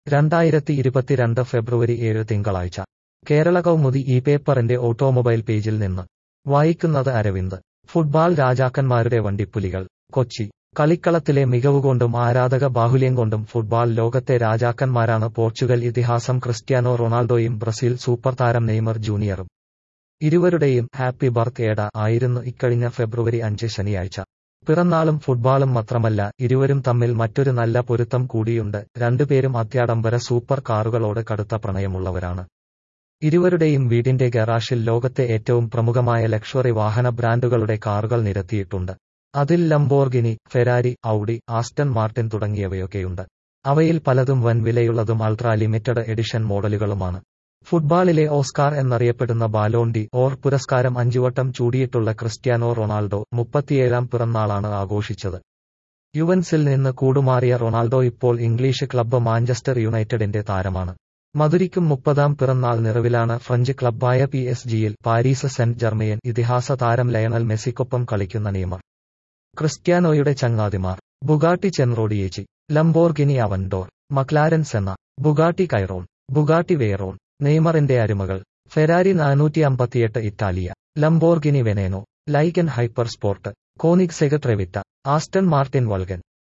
രണ്ടായിരത്തി ഇരുപത്തിരണ്ട് ഫെബ്രുവരി ഏഴ് തിങ്കളാഴ്ച കേരള കൗമുദി ഈ പേപ്പറിന്റെ ഓട്ടോമൊബൈൽ പേജിൽ നിന്ന് വായിക്കുന്നത് അരവിന്ദ് ഫുട്ബാൾ രാജാക്കന്മാരുടെ വണ്ടിപ്പുലികൾ കൊച്ചി കളിക്കളത്തിലെ മികവുകൊണ്ടും ആരാധക ബാഹുല്യം കൊണ്ടും ഫുട്ബാൾ ലോകത്തെ രാജാക്കന്മാരാണ് പോർച്ചുഗൽ ഇതിഹാസം ക്രിസ്ത്യാനോ റൊണാൾഡോയും ബ്രസീൽ സൂപ്പർ താരം നെയ്മർ ജൂനിയറും ഇരുവരുടെയും ഹാപ്പി ബർത്ത് ഏഡ ആയിരുന്നു ഇക്കഴിഞ്ഞ ഫെബ്രുവരി അഞ്ച് ശനിയാഴ്ച പിറന്നാളും ഫുട്ബാളും മാത്രമല്ല ഇരുവരും തമ്മിൽ മറ്റൊരു നല്ല പൊരുത്തം കൂടിയുണ്ട് രണ്ടുപേരും അത്യാഡംബര സൂപ്പർ കാറുകളോട് കടുത്ത പ്രണയമുള്ളവരാണ് ഇരുവരുടെയും വീടിന്റെ ഗറാഷിൽ ലോകത്തെ ഏറ്റവും പ്രമുഖമായ ലക്ഷറി വാഹന ബ്രാൻഡുകളുടെ കാറുകൾ നിരത്തിയിട്ടുണ്ട് അതിൽ Lamborghini Ferrari Audi Aston Martin തുടങ്ങിയവയൊക്കെയുണ്ട് അവയിൽ പലതും വൻ വിലയുള്ളതും അൾട്രാ ലിമിറ്റഡ് എഡിഷൻ മോഡലുകളുമാണ് ഫുട്ബാളിലെ ഓസ്കാർ എന്നറിയപ്പെടുന്ന ബാലോണ്ടി ഓർ പുരസ്കാരം അഞ്ചുവട്ടം ചൂടിയിട്ടുള്ള ക്രിസ്ത്യാനോ റൊണാൾഡോ മുപ്പത്തിയേഴാം പിറന്നാളാണ് ആഘോഷിച്ചത് യുവൻസിൽ നിന്ന് കൂടുമാറിയ റൊണാൾഡോ ഇപ്പോൾ ഇംഗ്ലീഷ് ക്ലബ്ബ് മാഞ്ചസ്റ്റർ യുണൈറ്റഡിന്റെ താരമാണ് മധുരിക്കും മുപ്പതാം പിറന്നാൾ നിറവിലാണ് ഫ്രഞ്ച് ക്ലബ്ബായ പി എസ് ജിയിൽ പാരീസ് സെന്റ് ജർമയൻ ഇതിഹാസ താരം ലയണൽ മെസ്സിക്കൊപ്പം കളിക്കുന്ന നെയ്മർ ക്രിസ്ത്യാനോയുടെ ചങ്ങാതിമാർ Bugatti Centodieci Lamborghini Aventador McLaren Senna Bugatti Chiron Bugatti Veyron നെയ്മറിന്റെ അരുമകൾ ഫെരാരി നാനൂറ്റി അമ്പത്തിയെട്ട് Italia Lamborghini Veneno Lykan HyperSport Koenigsegg Trevita Aston Martin വൾഗൻ